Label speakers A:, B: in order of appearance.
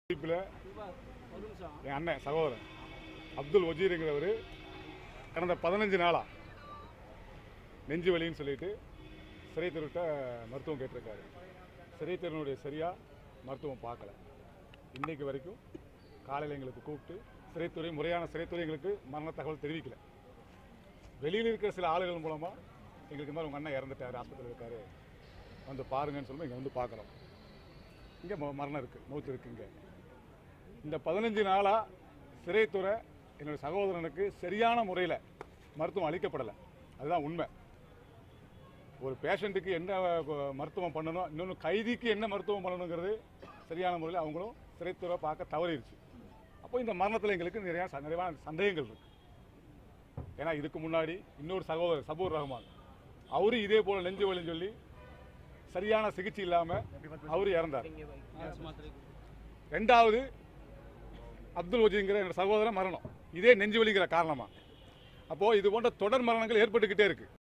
A: குறிப்பில் என் அண்ணன் சகோதரன் அப்துல் வஜீருங்கிறவர் கடந்த பதினஞ்சு நாளாக நெஞ்சு வலின்னு சொல்லிட்டு சிறை திருவிட்ட மருத்துவம் கேட்டிருக்காரு சிறை திருவனுடைய சரியாக மருத்துவம் பார்க்கல இன்னைக்கு வரைக்கும் காலையில் எங்களுக்கு கூப்பிட்டு சிறைத்துறை முறையான சிறைத்துறை எங்களுக்கு மரண தகவல் தெரிவிக்கல வெளியில் இருக்கிற சில ஆளுகள் மூலமாக எங்களுக்கு இந்த மாதிரி உங்கள் அண்ணன் இறந்துட்டார் ஆஸ்பத்திரியில் இருக்காரு வந்து பாருங்கன்னு சொல்லி இங்கே வந்து பார்க்குறோம் இங்கே மரணம் இருக்குது மௌத்து இருக்குது இங்கே இந்த பதினஞ்சு நாளாக சிறைத்துறை என்னோட சகோதரனுக்கு சரியான முறையில் மருத்துவம் அளிக்கப்படலை அதுதான் உண்மை ஒரு பேஷண்ட்டுக்கு என்ன அஹ், மருத்துவம் பண்ணணும் இன்னொன்று கைதிக்கு என்ன மருத்துவம் பண்ணணுங்கிறது சரியான முறையில் அவங்களும் சிறைத்துறை பார்க்க தவறிடுச்சு அப்போ இந்த மரணத்தில் எங்களுக்கு நிறையா ச- நிறைவான சந்தேகங்கள் இருக்கு ஏன்னா இதுக்கு முன்னாடி இன்னொரு சகோதரர் சபூர் ரஹ்மான் அவரும் இதே போல் நெஞ்சு வலின்னு சொல்லி சரியான சிகிச்சை இல்லாமல் அவரு இறந்தார் ரெண்டாவது அப்துல் வஜீங்கிற என்னோட சகோதரன் மரணம் இதே நெஞ்சு வலிங்கிற காரணமா அப்போது இது போன்ற தொடர் மரணங்கள் ஏற்பட்டுக்கிட்டே இருக்கு